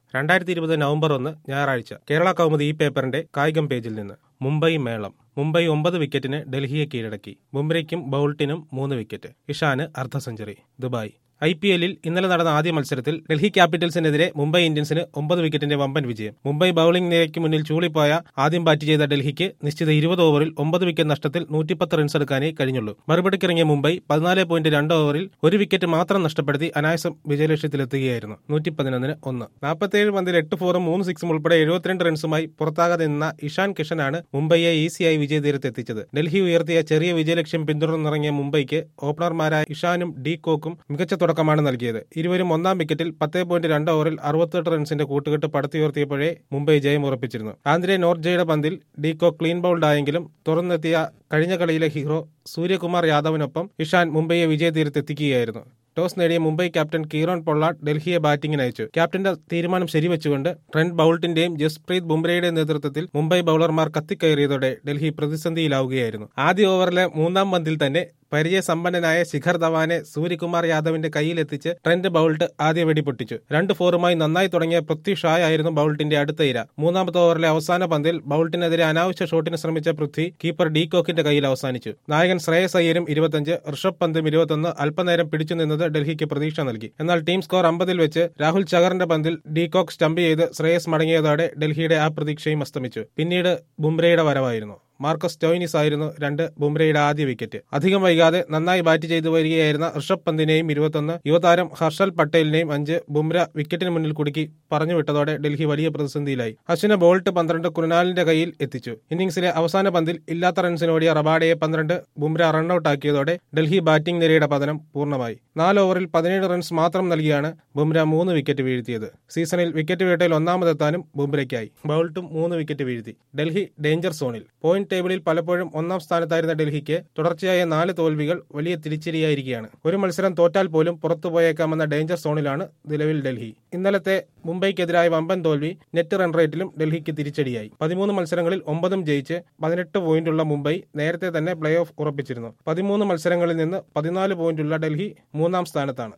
രണ്ടായിരത്തി ഇരുപത് നവംബർ ഒന്ന് ഞായറാഴ്ച കേരള കൗമുദി ഈ പേപ്പറിന്റെ കായികം പേജിൽ നിന്ന് മുംബൈ മേളം മുംബൈ ഒമ്പത് വിക്കറ്റിന് ഡൽഹിയെ കീഴടക്കി ബുംറയ്ക്കും ബൌൾട്ടിനും മൂന്ന് വിക്കറ്റ് ഇഷാന് അർദ്ധ സെഞ്ചുറി ദുബായ് ഐ പി എല്ലിൽ ഇന്നലെ നടന്ന ആദ്യ മത്സരത്തിൽ ഡൽഹി ക്യാപിറ്റൽസിനെതിരെ മുംബൈ ഇന്ത്യൻസിന് ഒമ്പത് വിക്കറ്റിന്റെ വമ്പൻ വിജയം മുംബൈ ബൌളിംഗ് നിരയ്ക്ക് മുന്നിൽ ചൂളിപ്പോയ ആദ്യം ബാറ്റ് ചെയ്ത ഡൽഹിക്ക് നിശ്ചിത ഇരുപത് ഓവറിൽ ഒമ്പത് വിക്കറ്റ് നഷ്ടത്തിൽ നൂറ്റിപ്പത്ത് റൺസ് എടുക്കാനേ കഴിഞ്ഞുള്ളൂ മറുപടിക്കിറങ്ങിയ മുംബൈ പതിനാല് പോയിന്റ് രണ്ട് ഓവറിൽ ഒരു വിക്കറ്റ് മാത്രം നഷ്ടപ്പെടുത്തി അനായാസം വിജയലക്ഷ്യത്തിലെത്തുകയായിരുന്നു നൂറ്റി പതിനൊന്നിന് ഒന്ന് നാൽപ്പത്തിയേഴ് പന്തിൽ എട്ട് ഫോറും മൂന്ന് സിക്സും ഉൾപ്പെടെ എഴുപത്തിരണ്ട് റൺസുമായി പുറത്താകാതെ നിന്ന ഇഷാൻ കിഷനാണ് മുംബൈയെ ഈസിയായി വിജയതീരത്തെത്തിച്ചത് ഡൽഹി ഉയർത്തിയ ചെറിയ വിജയലക്ഷ്യം പിന്തുടർന്നിറങ്ങിയ മുംബൈക്ക് ഓപ്പണർമാരായ ഇഷാനും ഡി കോക്കും മികച്ച തുടക്കമാണ് നൽകിയത് ഇരുവരും ഒന്നാം വിക്കറ്റിൽ പത്ത് പോയിന്റ് രണ്ട് ഓവറിൽ അറുപത്തെട്ട് റൺസിന്റെ കൂട്ടുകെട്ട് പടുത്തുയർത്തിയപ്പോഴേ മുംബൈ ജയം ഉറപ്പിച്ചിരുന്നു ആന്ധ്രെ നോർജയുടെ പന്തിൽ ഡീകോ ക്ലീൻ ബൗൾഡ് ആയെങ്കിലും തുറന്നെത്തിയ കഴിഞ്ഞ കളിയിലെ ഹീറോ സൂര്യകുമാർ യാദവിനൊപ്പം ഇഷാൻ മുംബൈയെ വിജയതീരത്തെത്തിക്കുകയായിരുന്നു ടോസ് നേടിയ മുംബൈ ക്യാപ്റ്റൻ കീറോൺ പൊള്ളാട്ട് ഡൽഹിയെ ബാറ്റിംഗിന് അയച്ചു ക്യാപ്റ്റന്റെ തീരുമാനം ശരിവെച്ചുകൊണ്ട് ട്രെന്റ് ബൌൾട്ടിന്റെയും ജസ്പ്രീത് ബുംറയുടെയും നേതൃത്വത്തിൽ മുംബൈ ബൌളർമാർ കത്തിക്കയറിയതോടെ ഡൽഹി പ്രതിസന്ധിയിലാവുകയായിരുന്നു ആദ്യ ഓവറിലെ മൂന്നാം പന്തിൽ തന്നെ പരിചയസമ്പന്നനായ ശിഖർ ധവാനെ സൂര്യകുമാർ യാദവിന്റെ കയ്യിലെത്തിച്ച് ട്രെന്റ് ബൌൾട്ട് ആദ്യ വെടി പൊട്ടിച്ചു രണ്ട് ഫോറുമായി നന്നായി തുടങ്ങിയ പൃഥ്വി ഷാ ആയിരുന്നു ബൌൾട്ടിന്റെ അടുത്ത ഇര മൂന്നാമത്തെ ഓവറിലെ അവസാന പന്തിൽ ബൌൾട്ടിനെതിരെ അനാവശ്യ ഷോട്ടിന് ശ്രമിച്ച പൃഥ്വി കീപ്പർ ഡി കോക്കിന്റെ കയ്യിൽ അവസാനിച്ചു നായകൻ ശ്രേയസ് അയ്യരും ഇരുപത്തഞ്ച് ഋഷഭ് പന്തും ഇരുപത്തൊന്ന് അല്പനേരം പിടിച്ചു നിന്നത് ഡൽഹിക്ക് പ്രതീക്ഷ നൽകി എന്നാൽ ടീം സ്കോർ അമ്പതിൽ വെച്ച് രാഹുൽ ചഹറിന്റെ പന്തിൽ ഡി കോക്ക് സ്റ്റംപ് ചെയ്ത് ശ്രേയസ് മടങ്ങിയതോടെ ഡൽഹിയുടെ ആ പ്രതീക്ഷയും അസ്തമിച്ചു പിന്നീട് ബുംറയുടെ വരവായിരുന്നു മാർക്കസ് ടോയിനിസ് ആയിരുന്നു രണ്ട് ബുംറയുടെ ആദ്യ വിക്കറ്റ് അധികം വൈകാതെ നന്നായി ബാറ്റ് ചെയ്തു വരികയായിരുന്ന ഋഷഭ് പന്തിനെയും ഇരുപത്തൊന്ന് യുവതാരം ഹർഷൽ പട്ടേലിനെയും അഞ്ച് ബുംറ വിക്കറ്റിന് മുന്നിൽ കുടുക്കി പറഞ്ഞു വിട്ടതോടെ ഡൽഹി വലിയ പ്രതിസന്ധിയിലായി അശ്വിന് ബോൾട്ട് പന്ത്രണ്ട് കുരുനാലിന്റെ കയ്യിൽ എത്തിച്ചു ഇന്നിംഗ്സിലെ അവസാന പന്തിൽ ഇല്ലാത്ത റൺസിനോടിയ റബാഡയെ പന്ത്രണ്ട് ബുംറ റണ്ണൌട്ടാക്കിയതോടെ ഡൽഹി ബാറ്റിംഗ് നിരയുടെ പതനം പൂർണ്ണമായി നാല് ഓവറിൽ പതിനേഴ് റൺസ് മാത്രം നൽകിയാണ് ബുംറ മൂന്ന് വിക്കറ്റ് വീഴ്ത്തിയത് സീസണിൽ വിക്കറ്റ് വേട്ടയിൽ ഒന്നാമതെത്താനും ബുംറയ്ക്കായി ബൗൾട്ടും മൂന്ന് വിക്കറ്റ് വീഴ്ത്തി ഡൽഹി ഡേഞ്ചർ സോണിൽ പോയിന്റ് ടേബിളിൽ പലപ്പോഴും ഒന്നാം സ്ഥാനത്തായിരുന്ന ഡൽഹിക്ക് തുടർച്ചയായ നാല് തോൽവികൾ വലിയ തിരിച്ചടിയായിരിക്കുകയാണ് ഒരു മത്സരം തോറ്റാൽ പോലും പുറത്തുപോയേക്കാമെന്ന ഡേഞ്ചർ സോണിലാണ് നിലവിൽ ഡൽഹി ഇന്നലത്തെ മുംബൈക്കെതിരായ വമ്പൻ തോൽവി നെറ്റ് റൺ റേറ്റിലും ഡൽഹിക്ക് തിരിച്ചടിയായി പതിമൂന്ന് മത്സരങ്ങളിൽ ഒമ്പതും ജയിച്ച് പതിനെട്ട് പോയിന്റുള്ള മുംബൈ നേരത്തെ തന്നെ പ്ലേ ഓഫ് ഉറപ്പിച്ചിരുന്നു പതിമൂന്ന് മത്സരങ്ങളിൽ നിന്ന് പതിനാല് പോയിന്റുള്ള ഡൽഹി മൂന്നാം സ്ഥാനത്താണ്